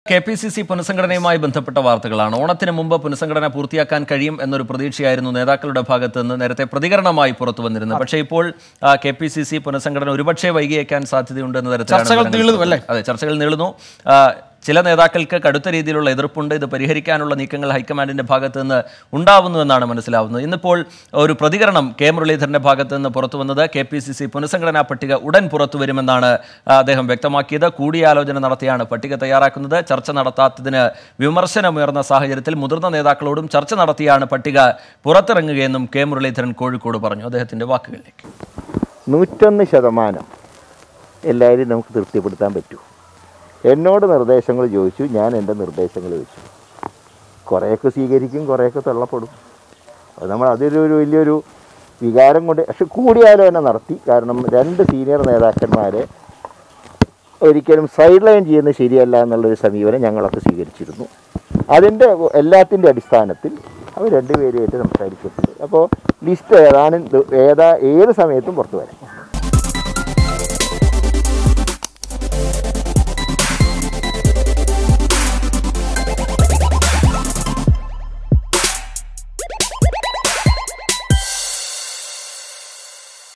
K P C C പുനഃസംഘടനയുമായി ബന്ധപ്പെട്ട വാർത്തകളാണ് ഓണത്തിന് മുമ്പ് പുനഃസംഘടന പൂർത്തിയാക്കാൻ കഴിയും എന്നൊരു പ്രതീക്ഷയായിരുന്നു നേതാക്കളുടെ ഭാഗത്ത് നിന്ന് നേരത്തെ പ്രതികരണമായി പുറത്തു വന്നിരുന്നത് പക്ഷേ ഇപ്പോൾ കെ പി സി സി പുനഃസംഘടന ഒരുപക്ഷെ വൈകിയേക്കാൻ സാധ്യതയുണ്ട് എന്ന തരത്തിലാണ് ചർച്ചകൾ വിവരങ്ങൾ നീളുന്നു, അല്ലേ? അതെ ചർച്ചകൾ നീളുന്നു ആ, ചില നേതാക്കൾക്ക് കടുത്ത രീതിയിലുള്ള എതിർപ്പുണ്ട് ഇത് പരിഹരിക്കാനുള്ള നീക്കങ്ങൾ ഹൈക്കമാൻഡിന്റെ ഭാഗത്ത് നിന്ന് ഉണ്ടാവുന്നു എന്നാണ് മനസ്സിലാവുന്നത് ഇന്നിപ്പോൾ ഒരു പ്രതികരണം കെ മുരളീധരന്റെ ഭാഗത്ത് നിന്ന് പുറത്തു വന്നത് കെ പി സി സി പുനഃസംഘടനാ പട്ടിക ഉടൻ പുറത്തു വരുമെന്നാണ് ആ, അദ്ദേഹം വ്യക്തമാക്കിയത് കൂടിയാലോചന നടത്തിയാണ് പട്ടിക തയ്യാറാക്കുന്നത് ചർച്ച നടത്താത്തതിന് വിമർശനമുയർന്ന സാഹചര്യത്തിൽ മുതിർന്ന നേതാക്കളോടും ചർച്ച നടത്തിയാണ് പട്ടിക പുറത്തിറങ്ങുകയെന്നും കെ മുരളീധരൻ കോഴിക്കോട് പറഞ്ഞു അദ്ദേഹത്തിന്റെ വാക്കുകളിലേക്ക് നൂറ്റൊന്ന് ശതമാനം എല്ലാവരും നമുക്ക് തൃപ്തിപ്പെടുത്താൻ പറ്റൂ എന്നോട് നിർദ്ദേശങ്ങൾ ചോദിച്ചു ഞാൻ എൻ്റെ നിർദ്ദേശങ്ങൾ വെച്ചു കുറേയൊക്കെ സ്വീകരിക്കും കുറേയൊക്കെ തള്ളപ്പെടും അത് നമ്മൾ അതൊരു ഒരു വലിയൊരു വികാരം കൊണ്ട് പക്ഷെ കൂടിയാലോചന നടത്തി കാരണം രണ്ട് സീനിയർ നേതാക്കന്മാരെ ഒരിക്കലും സൈഡ് ലൈൻ ചെയ്യുന്നത് ശരിയല്ല എന്നുള്ളൊരു സമീപനം ഞങ്ങളൊക്കെ സ്വീകരിച്ചിരുന്നു അതിൻ്റെ എല്ലാത്തിൻ്റെ അടിസ്ഥാനത്തിൽ അവർ രണ്ടുപേരുമായിട്ട് സംസാരിച്ചിട്ടുണ്ട് അപ്പോൾ ലിസ്റ്റ് ഏതാനും ദി- ഏതാ ഏത് സമയത്തും പുറത്തു വരാം